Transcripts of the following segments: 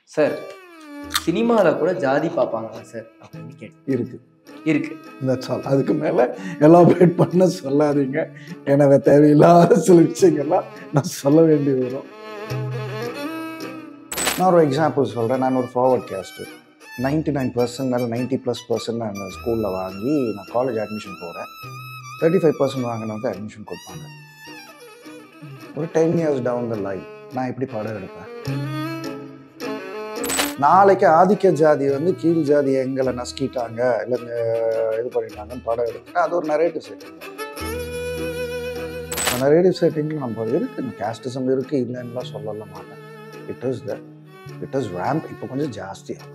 Sir சினிமாவில் கூட ஜாதி பார்ப்பாங்களா சார் அப்படின்னு கேட்டேன் இருக்கு இருக்கு தட்ஸ் ஆல் அதுக்கு மேலே எலாபரேட் பண்ண சொல்லாதீங்க எனவே தேவையில்லாத சில விஷயங்கள்லாம் நான் சொல்ல வேண்டி வரும் நான் ஒரு எக்ஸாம்பிள் சொல்கிறேன் நான் ஒரு forward caste ninety nine percent மேலே நைன்ட்டி ப்ளஸ் பர்சன்ட் நான் ஸ்கூலில் வாங்கி நான் காலேஜ் அட்மிஷன் போகிறேன் தேர்ட்டி ஃபைவ் பர்சன்ட் வாங்கினவங்க அட்மிஷன் கொடுப்பாங்க ஒரு ten years down the line நான் எப்படி படம் எடுப்பேன் நாளைக்கு ஆதிக்க ஜாதி வந்து கீழ் ஜாதி எங்களை நசுக்கிட்டாங்க இல்லை இது பண்ணிட்டாங்கன்னு படம் எடுத்துட்டா அது ஒரு நரேட்டிவ் செட்டிங் நரேட்டிவ் செட்டிங்கில் நம்ம இருக்கு கேஸ்டிசம் இருக்கு இல்லைன்னுலாம் சொல்லல மாட்டேன் it is the it is ramp இப்போ கொஞ்சம் ஜாஸ்தியாக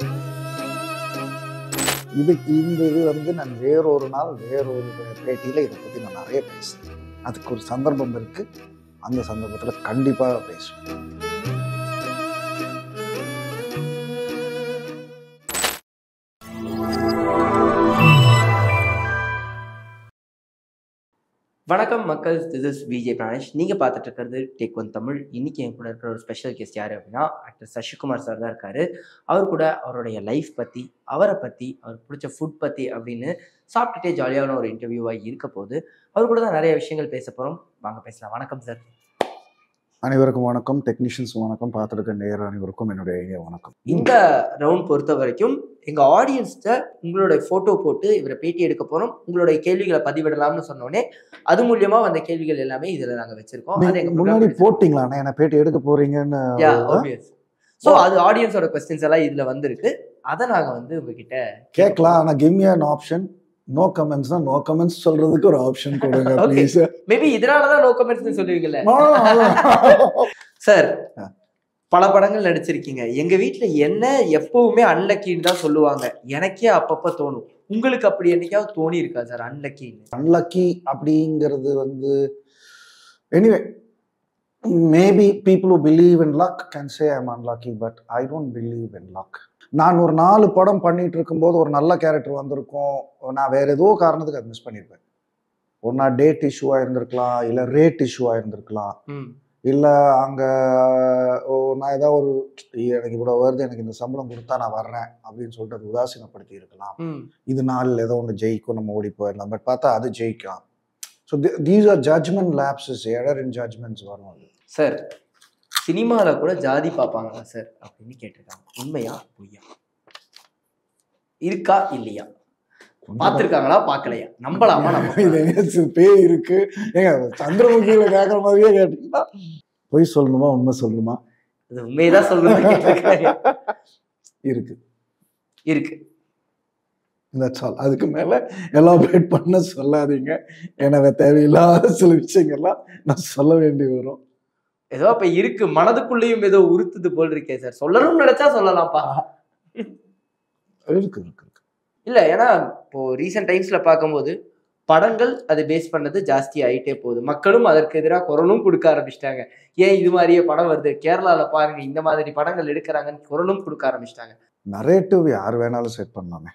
இது இந்த இது வந்து நான் வேறொரு நாள் வேறொரு பேட்டியில் இதை பற்றி நான் நிறைய பேசுகிறேன் அதுக்கு ஒரு சந்தர்ப்பம் இருக்கு அந்த சந்தர்ப்பத்தில் கண்டிப்பாக பேசுவேன் வணக்கம் மக்கள் திஸ் இஸ் விஜய் பிரானேஷ் நீங்கள் பார்த்துட்டு இருக்கிறது டேக் ஒன் தமிழ் இன்னைக்கு என் கூட இருக்கிற ஒரு ஸ்பெஷல் கெஸ்ட் யார் அப்படின்னா ஆக்டர் சசிகுமார் சார் தான் இருக்காரு அவர் கூட அவருடைய லைஃப் பற்றி அவரை பற்றி அவர் பிடிச்ச ஃபுட் பற்றி அப்படின்னு சாப்பிட்டுட்டே ஜாலியான ஒரு இன்டர்வியூவாக இருக்க போது அவர் கூட தான் நிறைய விஷயங்கள் பேச போகிறோம் வாங்க பேசலாம் வணக்கம் சார் அனைவருக்கும் வணக்கம் டெக்னீஷியன்ஸ் வணக்கம் பார்த்துருக்க நேர் அனைவருக்கும் என்னுடைய இனிய வணக்கம் இந்த ரவுண்ட் பொறுத்த வரைக்கும் எங்கள் ஆடியன்ஸ்கிட்ட உங்களுடைய ஃபோட்டோ போட்டு இவரை பேட்டி எடுக்க போகிறோம் உங்களுடைய கேள்விகளை பதிவிடலாம்னு சொன்னோடனே அது மூலியமா வந்த கேள்விகள் எல்லாமே இதில் நாங்கள் வச்சிருக்கோம் அது நீங்க எங்க முன்னாடி program போட்டிங்களாண்ணே என்ன பேட்டி எடுக்க போறீங்கன்னு யா ஆப்வியஸ் ஸோ அது ஆடியன்ஸோட கொஸ்டின்ஸ் எல்லாம் இதுல வந்திருக்கு அதை நாங்க வந்து உங்ககிட்ட கேட்கலாம் ஆனா give me an option no கமெண்ட்ஸ்னா நோ கமெண்ட்ஸ் சொல்றதுக்கு ஒரு ஆப்ஷன் கொடுங்க Okay. ப்ளீஸ் மேபி இதனாலதான் நோ கமெண்ட்ஸ் சொல்லுவீங்கல்ல சார் ஆ. பல படங்கள் நடிச்சிருக்கீங்க எங்க வீட்ல என்ன எப்பவுமே அன்லக்கின்னு தான் சொல்லுவாங்க எனக்கே அப்பப்ப தோணும் உங்களுக்கு அப்படி என்னைக்காவது தோணி இருக்கா சார் அன்லக்கின்னு அன்லக்கி அப்படிங்கிறது வந்து anyway maybe people who believe in luck can say I'm unlucky but I don't believe in luck நான் ஒரு நாலு படம் பண்ணிட்டு இருக்கும்போது ஒரு நல்ல கேரக்டர் வந்திருக்கும் நான் வேற ஏதோ காரணத்துக்கு அதை மிஸ் பண்ணியிருப்பேன் ஒன்றா டேட் இஷ்யூவாக இருந்திருக்கலாம் இல்லை ரேட் இஷ்யூவாக இருந்திருக்கலாம் ம் இல்லை அங்கே ஓ நான் ஏதாவது ஒரு எனக்கு இவ்வளோ வருது எனக்கு இந்த சம்பளம் கொடுத்தா நான் வர்றேன் அப்படின்னு சொல்லிட்டு அது உதாசீனப்படுத்தி இருக்கலாம் ம் இது நாளில் ஏதோ ஒன்று ஜெயிக்கும் நம்ம ஓடி போயிடலாம் பட் பார்த்தா அது ஜெயிக்கலாம் so these are judgement lapses error in judgements வரும் அது சார் சினிமால கூட ஜாதி பார்ப்பாங்களா சார் அப்படின்னு கேட்டிருக்காங்க உண்மையா பொய்யா இருக்கா இல்லையா பார்த்திருக்காங்களா பார்க்கலையா நம்பலாமா இது நம்ம எங்க சி- பேய் இருக்கு ஏங்க சந்திரமுகியில கேட்குற மாதிரியே கேட்டீங்கன்னா பொய் சொல்லணுமா உண்மை சொல்லணுமா அது உண்மையதான் சொல்லணும் கேட்டிருக்காங்க. இருக்கு இருக்கு தட்ஸ் ஆல் அதுக்கு மேலே எலாபரேட் பண்ண சொல்லாதீங்க எனவே தேவையில்லாத சில விஷயங்கள்லாம் நான் சொல்ல வேண்டி வரும் ஏதோ அப்ப இருக்கு மனதுக்குள்ளேயும் ஏதோ உறுத்துது போல் இருக்கே சார் சொல்லணும்னு நினைச்சா சொல்லலாம்ப்பா இருக்கு இருக்கு இருக்கு இல்ல ஏன்னா இப்போ ரீசெண்ட் டைம்ஸ்ல பார்க்கும்போது படங்கள் அதை பேஸ் பண்ணது ஜாஸ்தி ஆயிட்டே போகுது மக்களும் அதற்கு எதிராக குரலும் கொடுக்க ஆரம்பிச்சிட்டாங்க ஏன் இது மாதிரியே படம் வருது கேரளால பாருங்க இந்த மாதிரி படங்கள் எடுக்கிறாங்கன்னு குரலும் கொடுக்க ஆரம்பிச்சிட்டாங்க நரேட்டிவ் யார் வேணாலும் செட் பண்ணலாமே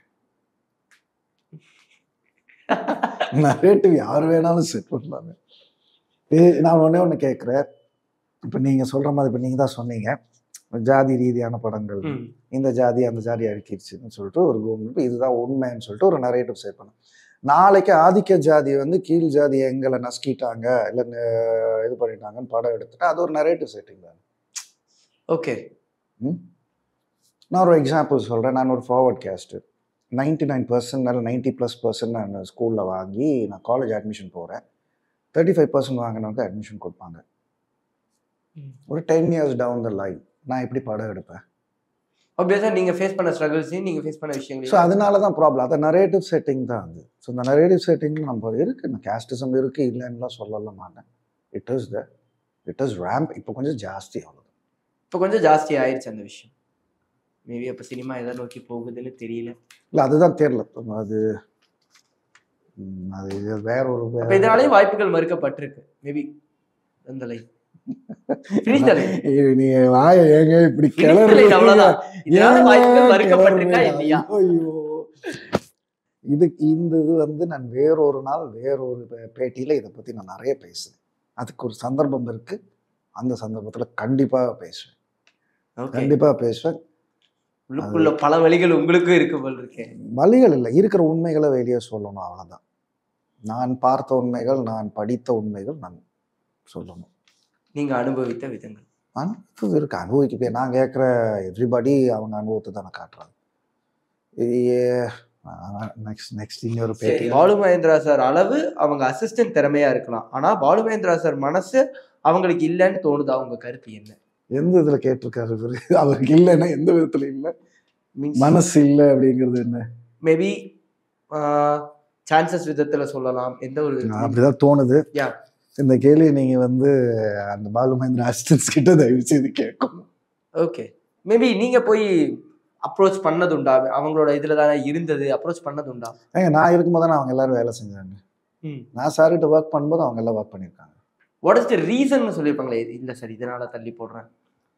நரேட்டிவ் யார் வேணாலும் செட் பண்ணலாமே ஏய், நான் ஒண்ணே ஒன்று கேட்குறேன் இப்போ நீங்கள் சொல்கிற மாதிரி இப்போ நீங்கள் தான் சொன்னீங்க ஜாதி ரீதியான படங்கள் இந்த ஜாதி அந்த ஜாதி அழுக்கிடுச்சுன்னு சொல்லிட்டு ஒரு கவர்மெண்ட் இதுதான் உண்மைன்னு சொல்லிட்டு ஒரு நரேட்டிவ் செட் பண்ணும் நாளைக்கு ஆதிக்க ஜாதி வந்து கீழ் ஜாதி எங்களை நசுக்கிட்டாங்க இல்லை இது பண்ணிட்டாங்கன்னு படம் எடுத்துட்டா அது ஒரு நரேட்டிவ் செட்டிங் தான் ஓகே நான் ஒரு எக்ஸாம்பிள் சொல்கிறேன் நான் ஒரு forward caste ninety nine percent மேலே நைன்ட்டி ப்ளஸ் பர்சன்ட் நான் ஸ்கூலில் வாங்கி நான் காலேஜ் அட்மிஷன் போகிறேன் தேர்ட்டி ஃபைவ் பர்சன்ட் வாங்கினவங்க அட்மிஷன் கொடுப்பாங்க ஒரு ten years down the line நான் எப்படி படம் எடுப்பேன் ஆப்வியஸா நீங்க ஃபேஸ் பண்ண ஸ்ட்ரகிள்ஸையும் நீங்க ஃபேஸ் பண்ண ஸோ விஷயங்களையும் அதனால தான் ப்ராப்ளம் அது நரேட்டிவ் செட்டிங் தான் அது ஸோ இந்த நரேட்டிவ் செட்டிங்கில் நம்ம இருக்கு கேஸ்டிசம் இருக்கு இல்லைன்னுலாம் சொல்லல மாட்டேன் it is the it is ramp இப்போ கொஞ்சம் ஜாஸ்தி அவ்வளோ இப்போ கொஞ்சம் ஜாஸ்தி ஆயிடுச்சு அந்த விஷயம் மேபி அப்ப சினிமா எதை நோக்கி போகுதுன்னு தெரியல இல்லை அதுதான் தெரியல அது ம், அது இது வேற ஒரு அப்ப இதனாலேயும் வாய்ப்புகள் மறுக்கப்பட்டிருக்கு மேபி அந்த லைஃப் Finish the line. ஐயோ, நீ வாய ஏங்க இப்படி Finish the line, கிளறீங்க? அவ்வளவுதான். இதனால ஏங்க வாய்ப்புகள் மறுக்கப்பட்டிருக்கா கிளறீங்க? இல்லையா ஐயோ இது இந்த இது வந்து நான் வேறொரு நாள் வேறொரு பே- பேட்டியில இதை பத்தி நான் நிறைய பேசுறேன் அதுக்கு ஒரு சந்தர்ப்பம் இருக்கு அந்த சந்தர்ப்பத்துல கண்டிப்பா பேசுவேன் ஓகே கண்டிப்பா பேசுவேன் உள்ளுக்குள்ள பல வழிகள் உங்களுக்கும் இருக்கு போல் இருக்கேன் வழிகள் இல்லை இருக்கிற உண்மைகளை வெளியே சொல்லணும் அவ்வளவுதான் நான் பார்த்த உண்மைகள் நான் படித்த உண்மைகள் நான் சொல்லணும் நீங்க அனுபவித்த விதங்கள் அனுபவம் இருக்கு அனுபவிக்க நான் கேட்குற எவ்ரிபடி அவங்க அனுபவத்தை தானே காட்டுறாங்க நெக்ஸ்ட் நெக்ஸ்ட் இன்னொரு சரி பேட்டி பாலு மகேந்திரா சார் அளவு அவங்க அசிஸ்டன்ட் திறமையா இருக்கலாம் ஆனா பாலு மகேந்திரா சார் மனசு அவங்களுக்கு இல்லைன்னு தோணுதா உங்க கருத்து என்ன எந்த இதுல கேட்டிருக்காரு இவரு அவருக்கு இல்லைன்னா எந்த விதத்துல இல்லை மீன்ஸ் மனசு இல்லை அப்படிங்கிறது என்ன மேபி சான்சஸ் விதத்துல சொல்லலாம் எந்த ஒரு அப்படிதான் தோணுது Yeah. இந்த கேள்வி நீங்க வந்து அந்த பாலு மகேந்திர அசிஸ்டன்ஸ் கிட்ட தயவு செய்து கேட்கணும் ஓகே மேபி நீங்க போய் அப்ரோச் பண்ணதுண்டா அவங்களோட இதுல தானே இருந்தது அப்ரோச் பண்ணதுண்டா ஏங்க நான் இருக்கும்போது தானே அவங்க எல்லாரும் வேலை செஞ்சாங்க ம் நான் சார்கிட்ட ஒர்க் பண்ணும்போது அவங்க எல்லாம் ஒர்க் பண்ணியிருக்காங்க வாட் இஸ் த ரீசன் சொல்லியிருப்பாங்களே இல்ல சார் இதனால தள்ளி போடுறேன்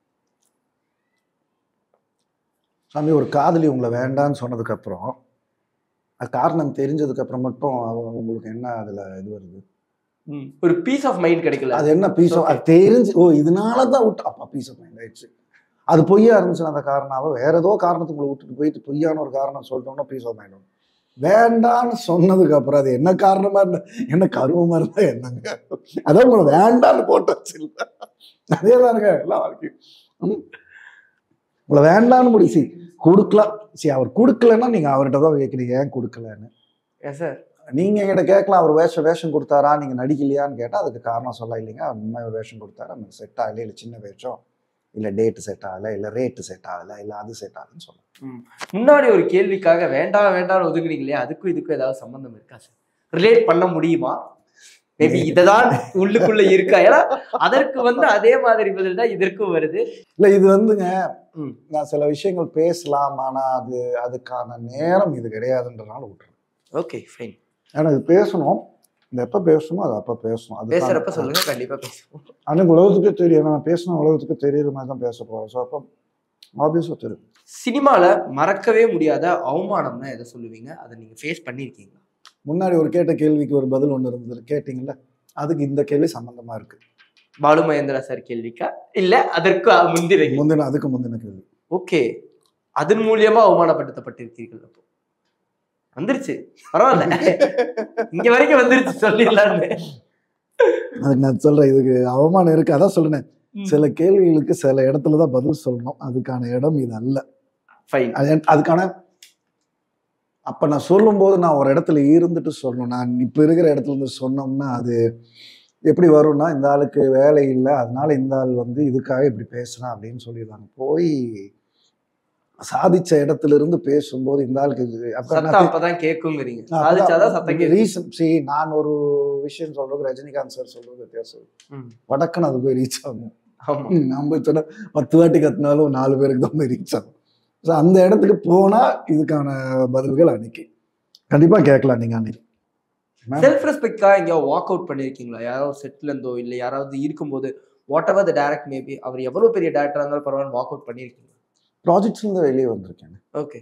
சாமி ஒரு காதலி உங்களை வேண்டான்னு சொன்னதுக்கப்புறம் அது காரணம் தெரிஞ்சதுக்கப்புறம் மட்டும் அவ- உங்களுக்கு என்ன அதில் இது வருது ம். ஒரு பீஸ் ஆஃப் மைண்ட் கிடைக்கல அது என்ன பீஸ் ஆஃப் Okay. அது தெரிஞ்சு ஓ இதனால தான் விட்டு அப்பா பீஸ் ஆஃப் மைண்ட் ஆயிடுச்சு அது பொய்யா இருந்துச்சுன்னா அந்த காரணம் வேற ஏதோ காரணத்துக்கு உங்களை விட்டுட்டு போயிட்டு பொய்யான ஒரு காரணம் சொல்லிட்டோம்னா பீஸ் ஆஃப் மைண்ட் வேண்டான்னு சொன்னதுக்கு அப்புறம் அது என்ன காரணமா இருந்தா என்ன கருவமா இருந்தா என்னங்க அதான் உங்களை வேண்டான்னு போட்டு வச்சிருந்தா அதே தானுங்க எல்லாம் வாழ்க்கையும் ம். உங்களை வேண்டான்னு முடிச்சு கொடுக்கலாம் சரி அவர் கொடுக்கலன்னா நீங்க அவர்கிட்ட தான் கேட்குறீங்க ஏன் கொடுக்கலன்னு எஸ் சார் நீங்க என்கிட்ட கேட்கலாம் அவர் வேஷம் வேஷம் கொடுத்தாரா நீங்க நடிக்கலையான்னு கேட்டா அதுக்கு காரணம் சொல்ல இல்லைங்க அவர் உண்மை ஒரு வேஷம் கொடுத்தாரு நமக்கு செட் ஆகல இல்லை சின்ன வேஷம் இல்லை டேட்டு செட் ஆகல இல்லை ரேட்டு செட் ஆகல இல்லை அது செட் ஆகலன்னு சொல்லலாம் முன்னாடி ஒரு கேள்விக்காக வேண்டாம் வேண்டாம்னு ஒதுங்குறீங்களே அதுக்கும் இதுக்கும் ஏதாவது சம்பந்தம் இருக்கா சார் ரிலேட் பண்ண முடியுமா மேபி இததான் உள்ளுக்குள்ள இருக்கா ஏன்னா அதற்கு வந்து அதே மாதிரி பதில் தான் இதற்கும் வருது இல்லை இது வந்துங்க ம். நான் சில விஷயங்கள் பேசலாம் ஆனா அது அதுக்கான நேரம் இது கிடையாதுன்றனால விட்டுறேன் ஓகே ஃபைன் ஏன்னா இது பேசணும் இந்த எப்போ பேசணுமோ அது அப்போ பேசணும் அது பேசுறப்ப சொல்லுங்க கண்டிப்பா பேசுவோம் ஆனால் உலகத்துக்கே தெரியும் ஏன்னா நான் பேசின உலகத்துக்கு தெரியுற மாதிரி தான் பேச போகிறேன் ஸோ அப்போ ஆப்வியஸாக தெரியும் சினிமால மறக்கவே முடியாத அவமானம்னா எதை சொல்லுவீங்க அதை நீங்க ஃபேஸ் பண்ணிருக்கீங்களா முன்னாடி ஒரு கேட்ட கேள்விக்கு ஒரு பதில் ஒன்று இருந்தது கேட்டிங்கல்ல அதுக்கு இந்த கேள்வி சம்பந்தமா இருக்கு பாலு மகேந்திரா சார் கேள்விக்கா இல்ல அதற்கு முந்திர முந்தின அதுக்கு முந்தின கேள்வி ஓகே அதன் மூலியமா அவமானப்படுத்தப்பட்டிருக்கீர்கள் அப்போ வந்துருச்சு பரவாயில்ல இங்க வரைக்கும் வந்துருச்சு சொல்லிடலான்னு அதுக்கு நான் சொல்றேன் இதுக்கு அவமானம் இருக்கு அதான் சொல்லுனேன் ம். சில கேள்விகளுக்கு சில இடத்துல தான் பதில் சொல்லணும் அதுக்கான இடம் இது அல்ல ஃபைன் அது- அதுக்கான அப்ப நான் சொல்லும்போது நான் ஒரு இடத்துல இருந்துட்டு சொல்லணும் நான் இப்ப இருக்கிற இடத்துல இருந்து சொன்னோம்னா அது எப்படி வரும்னா இந்த ஆளுக்கு வேலை இல்லை அதனால இந்த ஆள் வந்து இதுக்காக இப்படி பேசுறான் அப்படின்னு சொல்லிடுவாங்க போய் சாதிச்ச இடத்துல இருந்து பேசும்போது இந்த ஆளுக்கு இது- அப்ப நான் சத்தம் அப்பதான் கேக்குங்கிறீங்க சாதிச்சாதான் சத்தம் கேட்கும் ரீசன் சி நான் ஒரு விஷயம் சொல்றது ரஜினிகாந்த் சார் சொல்றது வித்தியாசம் ம். வடக்குன்னு அது போய் ரீச் ஆகும் ஆமா ம், நம்ம சொன்ன பத்து வாட்டி கத்தினாலும் நாலு பேருக்கு தான் போய் ரீச் ஆகும் ஸோ அந்த இடத்துக்கு போனா இதுக்கான பதில்கள் அன்னைக்கு கண்டிப்பா கேட்கலாம் நீங்க அன்னைக்கு செல்ஃப் ரெஸ்பெக்டா எங்கேயோ வாக் அவுட் பண்ணிருக்கீங்களா யாரோ செட்ல இருந்தோ இல்ல யாராவது இருக்கும்போது whatever the direct maybe அவர் எவ்வளவு பெரிய டேரக்டரா இருந்தாலும் பரவாயில்ல வாக் அவுட் பண்ணிருக்கீங்க ப்ராஜெக்ட்ஸ்ல இருந்து வெளியே வந்திருக்கேன் okay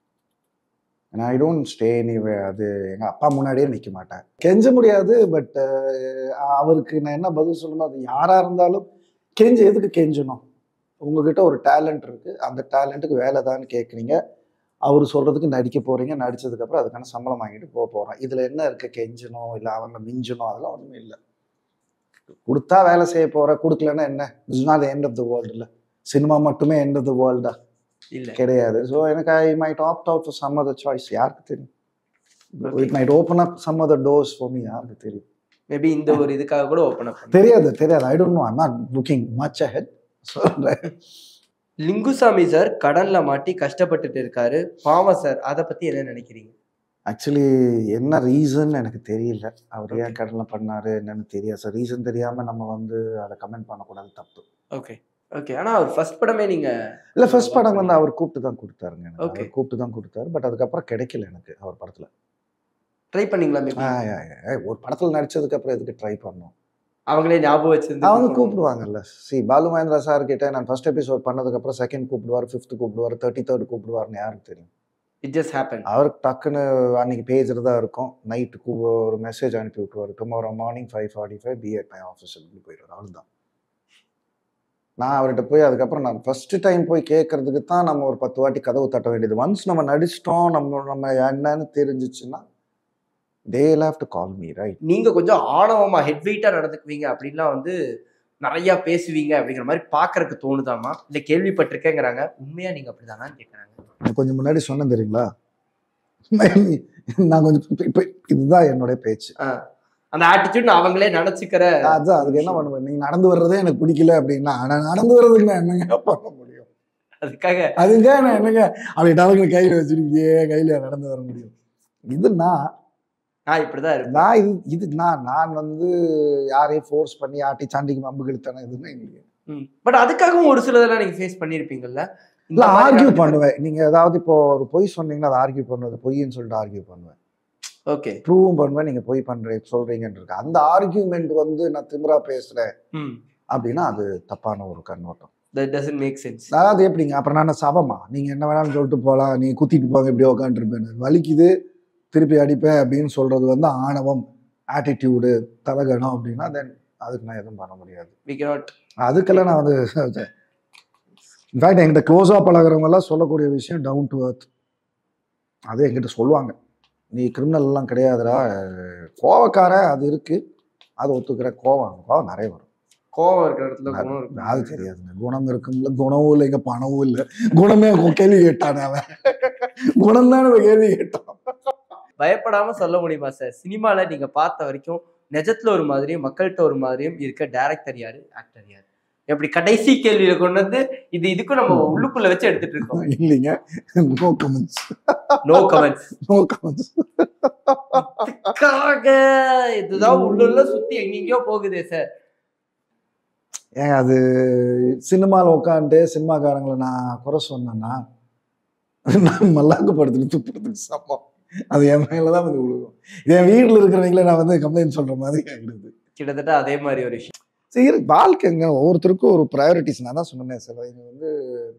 I don't stay anyway அது எங்க அப்பா முன்னாடியே நிக்க மாட்டேன் கெஞ்ச முடியாது பட் அவருக்கு நான் என்ன பதில் சொல்லணும் அது யாரா இருந்தாலும் கெஞ்ச எதுக்கு கெஞ்சணும் உங்ககிட்ட ஒரு டேலண்ட் இருக்கு அந்த டேலண்ட்டுக்கு வேலை தான் கேட்குறீங்க அவர் சொல்றதுக்கு நடிக்க போறீங்க நடிச்சதுக்கு அப்புறம் அதுக்கான சம்பளம் வாங்கிட்டு போக போறோம் இதுல என்ன இருக்கு கெஞ்சணும் இல்லை அவங்க மிஞ்சணும் அதெல்லாம் ஒண்ணுமே இல்லை கொடுத்தா வேலை செய்ய போற கொடுக்கலன்னா என்ன it's not end of the world இல்லை சினிமா மட்டுமே எண்ட் ஆஃப் த வேர்ல்டா இல்ல கிடையாது ஸோ எனக்கு I might opt out for some other choice யாருக்கு தெரியும் it might open up some other doors for me யாருக்கு தெரியும் மேபி இந்த ஒரு இதுக்காக கூட ஓப்பன் அப் தெரியாது தெரியாது I don't know I'm not looking much ahead சொல்றேன் லிங்குசாமி சார் கடன்ல மாட்டி கஷ்டப்பட்டுட்டு இருக்காரு பாவம் சார் அதை பத்தி என்ன நினைக்கிறீங்க ஆக்சுவலி என்ன ரீசன் எனக்கு தெரியல அவர் Okay. ஏன் கடனில் பண்ணாரு என்னன்னு தெரியாது சார் ரீசன் தெரியாம நம்ம வந்து அதை கமெண்ட் பண்ணக்கூடாது தப்பு ஓகே ஓகே ஆனா அவர் ஃபர்ஸ்ட் படமே நீங்க இல்ல ஃபர்ஸ்ட் படம் வந்து அவர் கூப்பிட்டு தான் கொடுத்தாருங்க எனக்கு Okay. அவர் கூப்பிட்டு தான் கொடுத்தாரு பட் அதுக்கப்புறம் கிடைக்கல எனக்கு அவர் படத்துல ட்ரை பண்ணீங்களா மேபி ஆ, ஆ, ஆ, ஒரு படத்துல நடிச்சதுக்கு அப்புறம் எதுக்கு ட்ரை பண்ணோம் அவங்களே ஞாபகம் வச்சிருந்து அவங்க கூப்பிடுவாங்கல்ல சி பாலு மகேந்திரா சார் கிட்ட நான் ஃபர்ஸ்ட் எபிசோட் பண்ணதுக்கு அப்புறம் செகண்ட் கூப்பிடுவார் ஃபிஃப்த் கூப்பிடுவார் தேர்ட்டி தேர்ட் கூப்பிடுவார்னு யாருக்கு தெரியும் இட் ஜஸ்ட் ஹேப்பன் அவருக்கு டக்குன்னு அன்னைக்கு பேஜர் தான் இருக்கும் நைட்டு ஒரு மெசேஜ் அனுப்பி விட்டுருவார் tomorrow morning five forty five be at my office அப்படி போயிடுவார் அவ்வளோதான் நான் அவர்கிட்ட போய் அதுக்கப்புறம் நான் ஃபர்ஸ்ட் டைம் போய் கேட்கறதுக்கு தான் நம்ம ஒரு பத்து வாட்டி கதவு தட்ட வேண்டியது ஒன்ஸ் நம்ம நடிச்சிட்டோம் நம்ம நம்ம என்னன்னு தெரிஞ்சிச்சுன்னா they love to call me right நீங்க கொஞ்சம் ஆணவமா ஹெட் வெயிட்டா நடந்துக்குவீங்க அப்படின்லாம் வந்து நிறைய பேசுவீங்க அப்படிங்கிற மாதிரி பாக்குறதுக்கு தோணுதாமா இல்ல கேள்விப்பட்டிருக்கேங்கிறாங்க உண்மையா நீங்க அப்படிதானான்னு கேக்குறாங்க நான் கொஞ்சம் முன்னாடி சொன்னேன் தெரியுங்களா நான் கொஞ்சம் இப்ப- இப்ப இதுதான் என்னுடைய பேச்சு அந்த ஆட்டிடியூட் நான் அவங்களே நினைச்சுக்கிற அதான் அதுக்கு என்ன பண்ணுவேன் நீங்க நடந்து வர்றதே எனக்கு பிடிக்கல அப்படின்னா நான் நடந்து வர்றதுக்கு நான் என்னங்க பண்ண முடியும் அதுக்காக அதுங்க நான் என்னங்க அப்படி டவங்க கையில வச்சிருக்கே கையில நடந்து வர முடியும் இது நான் நான் இப்படிதான் இருப்பேன் நான் இது இது நான் நான் வந்து யாரையும் ஃபோர்ஸ் பண்ணி ஆட்டி சாண்டிக்கு மம்பு கிழித்தானே எதுவுமே இல்லையே பட் அதுக்காகவும் ஒரு சிலதெல்லாம் நீங்க ஃபேஸ் பண்ணிருப்பீங்கல்ல இல்ல ஆர்கியூ பண்ணுவேன் நீங்க ஏதாவது இப்போ ஒரு பொய் சொன்னீங்கன்னா அதை ஆர்கியூ பண்ணுவது பொய்ன்னு சொல்லிட்டு ஆர்கியூ பண்ணுவேன் ஓகே ப்ரூவும் பண்ணுவேன் நீங்க பொய் பண்ற சொல்றீங்கன்னு இருக்கு அந்த ஆர்கியூமெண்ட் வந்து நான் திமிரா பேசுறேன் ம் அப்படின்னா அது தப்பான ஒரு கண்ணோட்டம் தட் டசன்ட் மேக் சென்ஸ் அதாவது எப்படிங்க அப்புறம் நான் சபமா நீங்க என்ன வேணாலும் சொல்லிட்டு போகலாம் நீ குத்திட்டு போங்க இப்படி உட்காந்துருப்பேன் வலிக்குது திருப்பி அடிப்பேன் அப்படின்னு சொல்றது வந்து ஆணவம் ஆட்டிடியூடு தலகணம் அப்படின்னா தென் அதுக்கு நான் எதுவும் பண்ண முடியாது வி கேனாட் அதுக்கெல்லாம் நான் வந்து இன்ஃபேக்ட் என்கிட்ட க்ளோஸாக பழகுறவங்க எல்லாம் சொல்லக்கூடிய விஷயம் டவுன் டு earth அது என்கிட்ட சொல்லுவாங்க நீ கிரிமினல் எல்லாம் கிடையாதுடா கோவக்கார அது இருக்கு அதை ஒத்துக்கிற கோவம் கோவம் நிறைய வரும் கோவம் இருக்கிற இடத்துல குணம் இருக்கும் அது தெரியாதுங்க குணம் இருக்கும்ல குணமும் இல்லைங்க பணமும் இல்லை குணமே உன் கேள்வி கேட்டானே அவன் குணம் தானே கேள்வி கேட்டான் பயப்படாம சொல்ல முடியுமா சார் சினிமால நீங்க பார்த்த வரைக்கும் நிஜத்துல ஒரு மாதிரியும் மக்கள்கிட்ட ஒரு மாதிரியும் இருக்க டைரக்டர் யாரு ஆக்டர் யாரு எப்படி கடைசி கேள்வியில கொண்டு வந்து இது இதுக்கும் நம்ம உள்ளுக்குள்ள வச்சு எடுத்துட்டு இருக்கோம் இல்லைங்க no comments no comments no comments இதுதான் உள்ளுள்ள சுத்தி எங்கெங்கயோ போகுதே சார் ஏன் அது சினிமாவில் உட்காந்துட்டு சினிமாக்காரங்களை நான் குறை சொன்னேன்னா நான் மல்லாக்கு படுத்துட்டு துப்புறதுக்கு சமம் அது என் மேல தான் வந்து விழுகும் என் வீட்டில் இருக்கிறவங்கள நான் வந்து கம்ப்ளைண்ட் சொல்ற மாதிரி ஆகிடுது கிட்டத்தட்ட அதே மாதிரி ஒரு விஷயம் சரி வாழ்க்கைங்க ஒவ்வொருத்தருக்கும் ஒரு ப்ரையாரிட்டிஸ் நான் தான் சொன்னேன் சில இது வந்து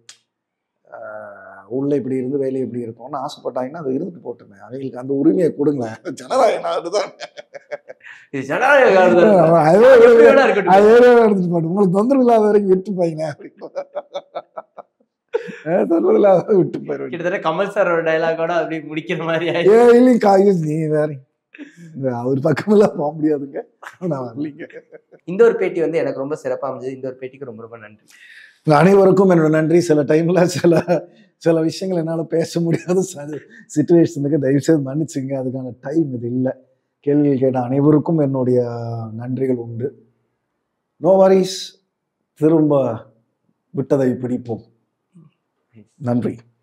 ஆஹ், உள்ள இப்படி இருந்து வேலை இப்படி இருக்கும்னு ஆசைப்பட்டாங்கன்னா அது இருந்துட்டு போட்டுருங்க அவங்களுக்கு அந்த உரிமையை கொடுங்களேன் ஜனநாயக நாடு தான் இது ஜனநாயக காலம் தான். அதுவே எப்படி வேணா இருக்கட்டும். அது வேற எடுத்துட்டு போட்டு உங்களுக்கு தொந்தரவு இல்லாத வரைக்கும் விட்டு போயிங்க தொந்தரவு இல்லாத வரைக்கும் விட்டு போயிருவேன் கிட்டத்தட்ட கமல் சாரோட டைலாகோட அப்படி முடிக்கிற மாதிரி ஆயிடுச்சு. ஏ இல்லைங்க காய்ஸ் நீ வேற இந்த அவர் பக்கமெல்லாம் போக முடியாதுங்க நான் வரலீங்க இந்த ஒரு பேட்டி வந்து எனக்கு ரொம்ப சிறப்பா அமைஞ்சது இந்த ஒரு பேட்டிக்கு ரொம்ப ரொம்ப நன்றி உங்க அனைவருக்கும் என்னோட நன்றி சில டைம்ல சில சில விஷயங்கள் என்னால பேச முடியாத சுச்சுவேஷனுக்கு தயவு செய்து மன்னிச்சுங்க அதுக்கான டைம் இது இல்லை கேள்விகள் கேட்ட அனைவருக்கும் என்னுடைய நன்றிகள் உண்டு நோ வரிஸ் திரும்ப விட்டதை பிடிப்போம் நன்றி